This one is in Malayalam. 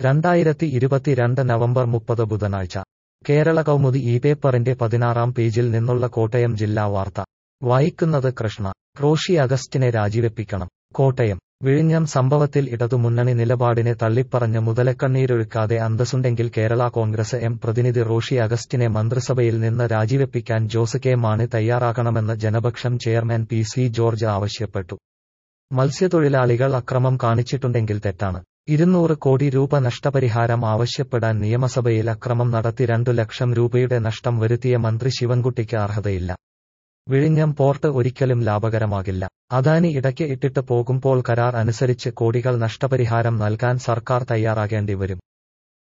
രണ്ടായിരത്തി ഇരുപത്തിരണ്ട് നവംബർ മുപ്പത് ബുധനാഴ്ച കേരള കൗമുദി ഈ പേപ്പറിന്റെ പതിനാറാം പേജിൽ നിന്നുള്ള കോട്ടയം ജില്ലാ വാർത്ത വായിക്കുന്നത് കൃഷ്ണ റോഷി അഗസ്റ്റിനെ രാജിവെപ്പിക്കണം കോട്ടയം വിഴിഞ്ഞം സംഭവത്തിൽ ഇടതുമുന്നണി നിലപാടിനെ തള്ളിപ്പറഞ്ഞ് മുതലക്കണ്ണീരൊഴുക്കാതെ അന്തസ്സുണ്ടെങ്കിൽ കേരള കോൺഗ്രസ് എം പ്രതിനിധി റോഷി അഗസ്റ്റിനെ മന്ത്രിസഭയിൽ നിന്ന് രാജിവെപ്പിക്കാൻ ജോസ് കെ മാണി തയ്യാറാകണമെന്ന് Janapaksham chairman P C George ആവശ്യപ്പെട്ടു മത്സ്യത്തൊഴിലാളികൾ അക്രമം കാണിച്ചിട്ടുണ്ടെങ്കിൽ തെറ്റാണ് ഇരുന്നൂറ് കോടി രൂപ നഷ്ടപരിഹാരം ആവശ്യപ്പെടാൻ നിയമസഭയിൽ അക്രമം നടത്തി രണ്ടു ലക്ഷം രൂപയുടെ നഷ്ടം വരുത്തിയ മന്ത്രി ശിവൻകുട്ടിക്ക് അർഹതയില്ല വിഴിഞ്ഞം പോർട്ട് ഒരിക്കലും ലാഭകരമാകില്ല അദാനി ഇടയ്ക്ക് ഇട്ടിട്ട് പോകുമ്പോൾ കരാർ അനുസരിച്ച് കോടികൾ നഷ്ടപരിഹാരം നൽകാൻ സർക്കാർ തയ്യാറാകേണ്ടി വരും